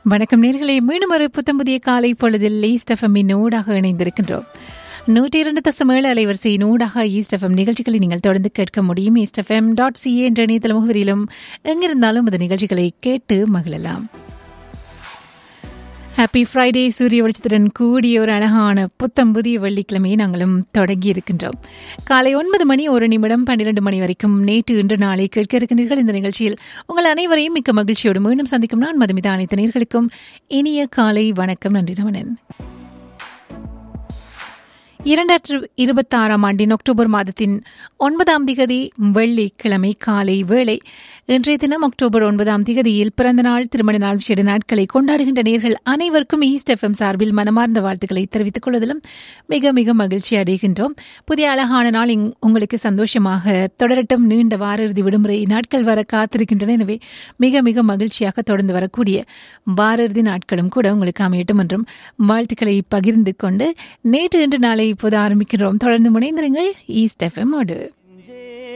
வணக்கம் நேர்களே மீண்டும் ஒரு புத்தம் புதிய காலை பொழுதில் ஈஸ்ட் எஃப்எம்மின் ஊடாக இணைந்திருக்கின்றோம் நூற்றி இரண்டு தசம் ஏழு அலைவரிசையின் ஊடாக ஈஸ்ட் எஃப்எம் நிகழ்ச்சிகளை நீங்கள் தொடர்ந்து கேட்க முடியும் ஈஸ்ட் எஃப்எம் டாட் சிஏ என்ற இணையதள முகவரியிலும் எங்கிருந்தாலும் இந்த நிகழ்ச்சிகளை கேட்டு மகிழலாம் ஹாப்பி ஃப்ரைடே சூரிய வெளிச்சத்துடன் கூடிய ஒரு அழகான புத்தம் புதிய வெள்ளிக்கிழமையை நாங்களும் தொடங்கி இருக்கின்றோம் காலை ஒன்பது மணி ஒரு நிமிடம் பன்னிரண்டு மணி வரைக்கும் நேற்று இன்று நாளை கேட்க இருக்கின்றீர்கள் இந்த நிகழ்ச்சியில் உங்கள் அனைவரையும் மிக்க மகிழ்ச்சியோடு மீண்டும் சந்திக்கும் நான் மதுமிதா அனைத்து நேர்களுக்கும் இனிய காலை வணக்கம் நன்றி ரமணன் இரண்டாயிரத்து இருபத்தி ஆறாம் ஆண்டின் அக்டோபர் மாதத்தின் ஒன்பதாம் திகதி வெள்ளிக்கிழமை காலை வேளை இன்றைய தினம் அக்டோபர் ஒன்பதாம் திகதியில் பிறந்த நாள் திருமண நாள் விசேட நாட்களை கொண்டாடுகின்ற நேர்கள் அனைவருக்கும் ஈஸ்ட் எஃப்எம் சார்பில் மனமார்ந்த வாழ்த்துக்களை தெரிவித்துக் கொள்வதிலும் மிக மிக மகிழ்ச்சி அடைகின்றோம் புதிய அழகான நாள் உங்களுக்கு சந்தோஷமாக தொடரட்டும் நீண்ட வார இறுதி விடுமுறை நாட்கள் வர காத்திருக்கின்றன எனவே மிக மிக மகிழ்ச்சியாக தொடர்ந்து வரக்கூடிய வார இறுதி நாட்களும் கூட உங்களுக்கு அமையட்டும் என்றும் வாழ்த்துக்களை பகிர்ந்து கொண்டு நேற்று இன்று நாளை இப்போது ஆரம்பிக்கிறோம் தொடர்ந்து முனைந்திருங்கள் ஈஸ்ட் எஃப்எம் ஓடு